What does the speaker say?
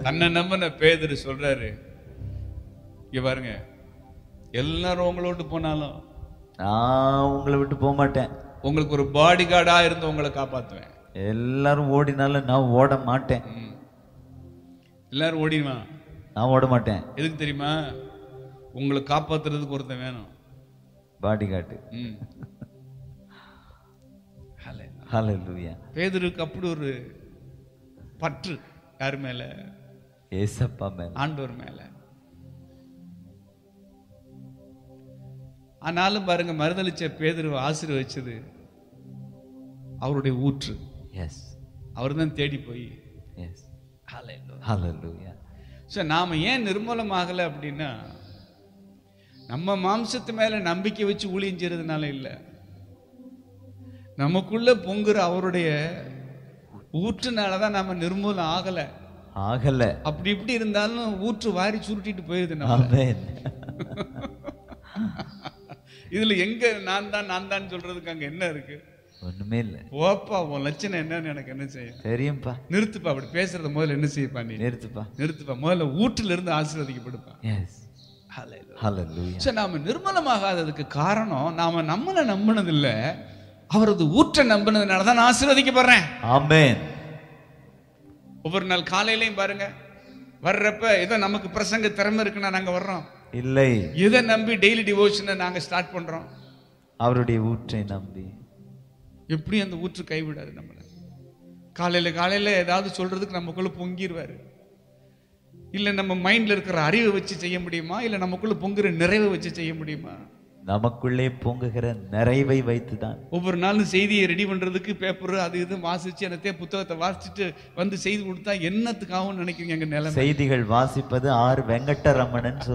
தன்னை நம்பின பேதுரு சொல்றாரு இங்க பாருங்க எல்லாரும் உங்களை விட்டு போனாலும் நான் உங்களை விட்டு போக மாட்டேன் உங்களுக்கு ஒரு பாடி கார்டா இருந்து உங்களை காப்பாத்துவேன் எல்லாரும் ஓடினாலும் நான் ஓட மாட்டேன் ம். எல்லாரும் ஓடிடுவான் நான் ஓட மாட்டேன் எதுக்கு தெரியுமா உங்களை காப்பாத்துறதுக்கு ஒருத்தன் வேணும் பாடி காட்டு ம். ஹalleluya பேதுருக்கு அப்படி ஒரு பற்று யார் மேல ஏசப்பா மேல ஆண்டவர் மேல ஆனாலும் பாருங்க மறுதளிச்ச பேதுருவை ஆசீர்வதிச்சது அவருடைய ஊற்று எஸ் அவர் தான் தேடி போய் எஸ் ஹalleluya ஸோ நாம் ஏன் நிர்மூலமாகலை அப்படின்னா நம்ம மாம்சத்து மேல நம்பிக்கை வச்சு ஊழியம் செய்யறதுனால இல்லை நமக்குள்ள பொங்குற அவருடைய ஊற்றுனால தான் நம்ம நிர்மூலம் ஆகலை ஆகல அப்படி இப்படி இருந்தாலும் ஊற்று வாரி சுருட்டிட்டு போயிருது நம்ம ஆமென் இதுல எங்க நான் தான் நான் தான் சொல்றதுக்கு அங்க என்ன இருக்கு ஒண்ணுமே இல்ல ஓப்பா உன் லட்சணம் என்னன்னு எனக்கு என்ன செய்யும் தெரியும்பா நிறுத்துப்பா அப்படி பேசுறத முதல்ல என்ன செய்யப்பா நீ நிறுத்துப்பா நிறுத்துப்பா முதல்ல ஊற்றுல இருந்து ஆசீர்வதிக்கப்படுப்பா எஸ் ஹalleluya சரி நாம நிர்மலமாகாததுக்கு காரணம் நாம நம்மளை நம்பினது இல்ல அவரது ஊற்றை நம்பினதுனால தான் நான் ஆசீர்வதிக்கப்படுறேன் ஆமென் ஒவ்வொரு நாள் காலையிலையும் பாருங்க வர்றப்ப ஏதோ நமக்கு பிரசங்க திறமை இருக்குன்னா நாங்க வர்றோம் இல்லை இதை நம்பி டெய்லி டிவோஷனை நாங்க ஸ்டார்ட் பண்றோம் அவருடைய ஊற்றை நம்பி எப்படி அந்த ஊற்று கைவிடாது நம்மளை காலையில காலையில ஏதாவது சொல்றதுக்கு நமக்குள்ள பொங்கிடுவாரு இல்ல நம்ம மைண்ட்ல இருக்கிற அறிவை வச்சு செய்ய முடியுமா இல்ல நமக்குள்ள பொங்குற நிறைவை வச்சு செய்ய முடியுமா நமக்குள்ளே பொங்குகிற நிறைவை வைத்துதான் ஒவ்வொரு நாளும் செய்தியை ரெடி பண்றதுக்கு பேப்பர் அது இது வாசிச்சு என்னத்தையே புத்தகத்தை வாசிச்சுட்டு வந்து செய்தி கொடுத்தா என்னத்துக்காகவும் நினைக்கிறீங்க எங்க நிலைமை செய்திகள் வாசிப்பது ஆர் வெங்கட்டரமணன்